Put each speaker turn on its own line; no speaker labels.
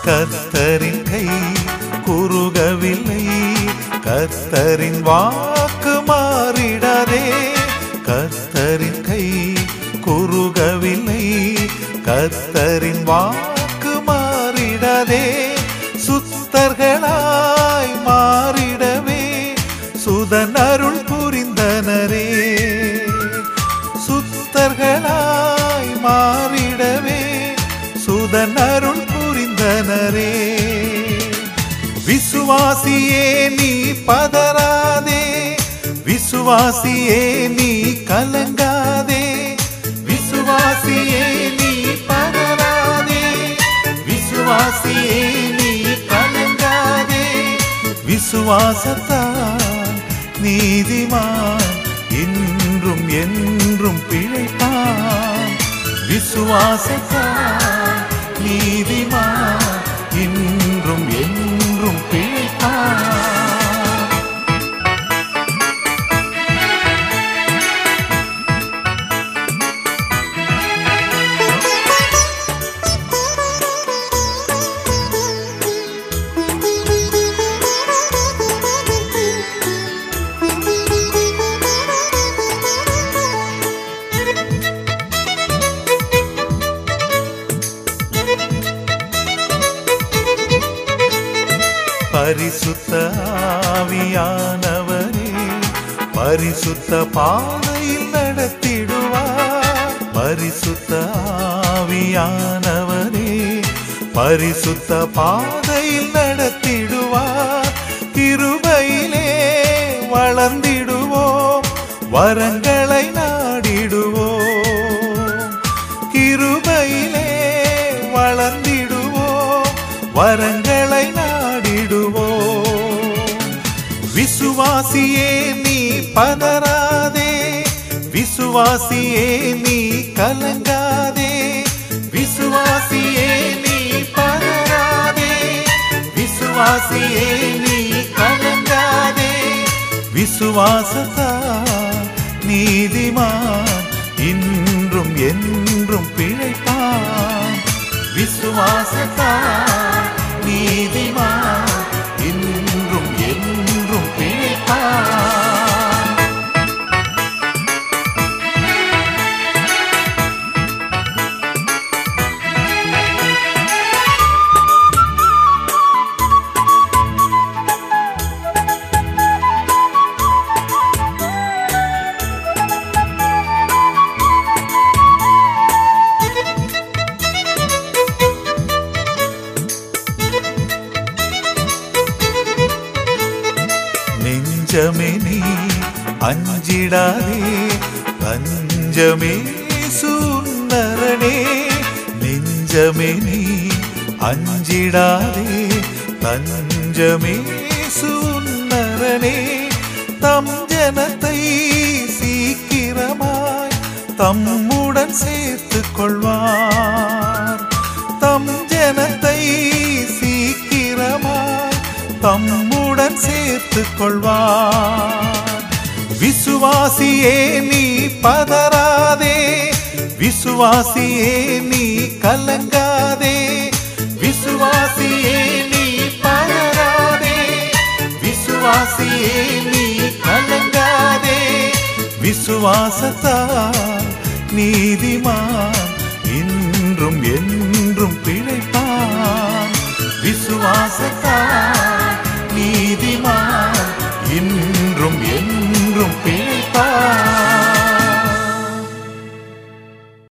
கர்த்தரின் கை குறுகவில்லை கர்த்தரின் வாக்கு மாறிடாதே கர்த்தரின் கை குறுகவில்லை கர்த்தரின் வாக்கு மாறிடாதே சுத்தர்களாய் மாறிடவே சுதன் அருள் புரிந்தனரே சுத்தர்களாய் மாறிடவே சுதன் அருள் புரிந்தனரே விசுவாசியே நீ பதறாதே விசுவாசியே நீ கலங்காதே விசுவாசியே நீ பதறாதே விசுவாசியே நீ கலங்காதே விசுவாசத்தால் நீதிமான் இன்றும் என்றும் பிழைப்பான் விசுவாசத்தால் நீதிமான் இன்றும் என்றும் பிழைப்பான் பரிசுத்த ஆவியானவரே பரிசுத்த பாதையில் நடத்திடுவார் பரிசுத்த ஆவியானவரே பரிசுத்த பாதையில் நடத்திடுவார் கிருபையிலே வளர்ந்திடுவோம் வரங்களை நாடிடுவோம் கிருபையிலே வளர்ந்திடுவோம் வரங்களை நாடிடுவோம் விசுவாசியே நீ பதறாதே விசுவாசியே நீ கலங்காதே விசுவாசியே நீ பதறாதே விசுவாசியே நீ கலங்காதே விசுவாசத்தா நீதிமான் இன்றும் என்றும் பிழைப்பான் விசுவாசத்தா நீதிமான் இன்றும் என்றும் பிழைப்பான் நெஞ்சமே நீ அஞ்சிடாதே தஞ்சமே சுந்தரனே நெஞ்சமே நீ அஞ்சிடாதே தஞ்சமே சுந்தரனே தம் ஜனத்தை சீக்கிரமாய் தம்முடன் சேர்த்துக் கொள்வார் தம் ஜனத்தை சீக்கிரமாய் தம்முடன் சேர்த்துக் கொள்வார் விசுவாசியே நீ பதறாதே விசுவாசியே நீ கலங்காதே விசுவாசியே நீ பதறாதே விசுவாசியே நீ கலங்காதே விசுவாசத்தால் நீதிமான் இன்றும் என்றும் பிழைப்பான் விசுவாசத்தால்